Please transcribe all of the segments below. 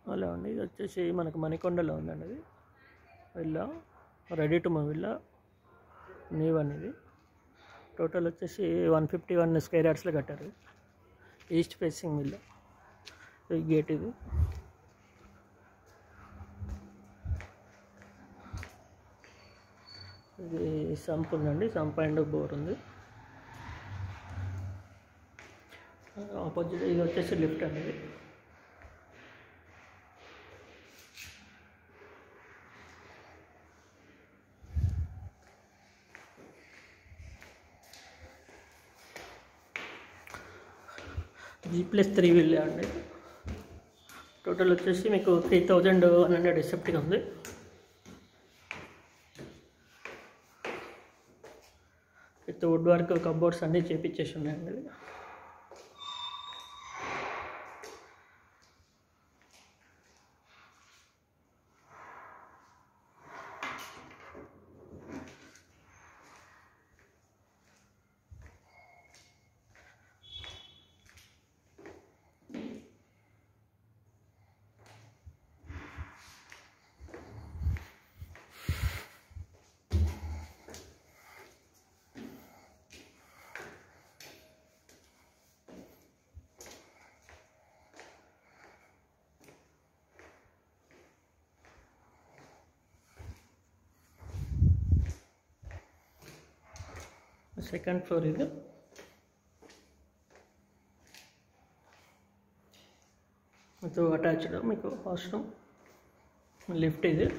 అలా అండి ఇది వచ్చేసి మనకు మణికొండలో ఉందండి అది villa ready to move villa new one ఇది టోటల్ వచ్చేసి వన్ ఫిఫ్టీ వన్ స్క్వేర్ యార్డ్స్లో కట్టారు ఈస్ట్ ఫేసింగ్ విల్లా ఈ గేట్ ఇది ఇది సంప్ ఉందండి సంప్ అండ్ బోర్ ఉంది ఆపోజిట్ ఇది వచ్చేసి లిఫ్ట్ అనేది జీ ప్లస్ త్రీ వీల్ అండి టోటల్ వచ్చేసి మీకు త్రీ థౌజండ్ వన్ హండ్రెడ్ ఎసెప్ట్గా ఉంది విత్ వుడ్ వర్క్ కబోర్డ్స్ అన్నీ చేపించేసి ఉన్నాయండి ఇది. సెకండ్ ఫ్లోర్ ఇది మీకు అటాచ్డ్ మీకు వాష్రూమ్ లిఫ్ట్ ఇది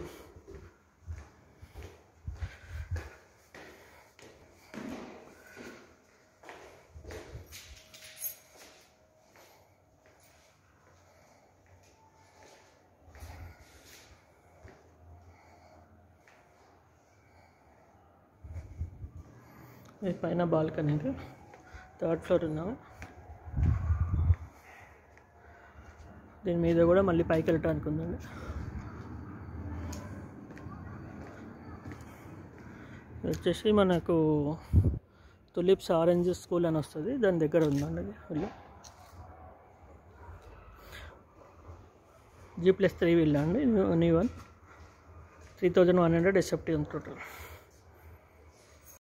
ఇది పైన బాల్కనీ ఇది థర్డ్ ఫ్లోర్ ఉన్నాము దీని మీద కూడా మళ్ళీ పైకి వెళ్ళటానికి ఉందండి ఇది వచ్చేసి మనకు తులిప్స్ ఆరెంజ్ స్కూల్ అని వస్తుంది దాని దగ్గర ఉందండి అది ఇల్లు జీ ప్లస్ త్రీ వీల్ అండి new one three thousand one hundred SFT ఉంది టోటల్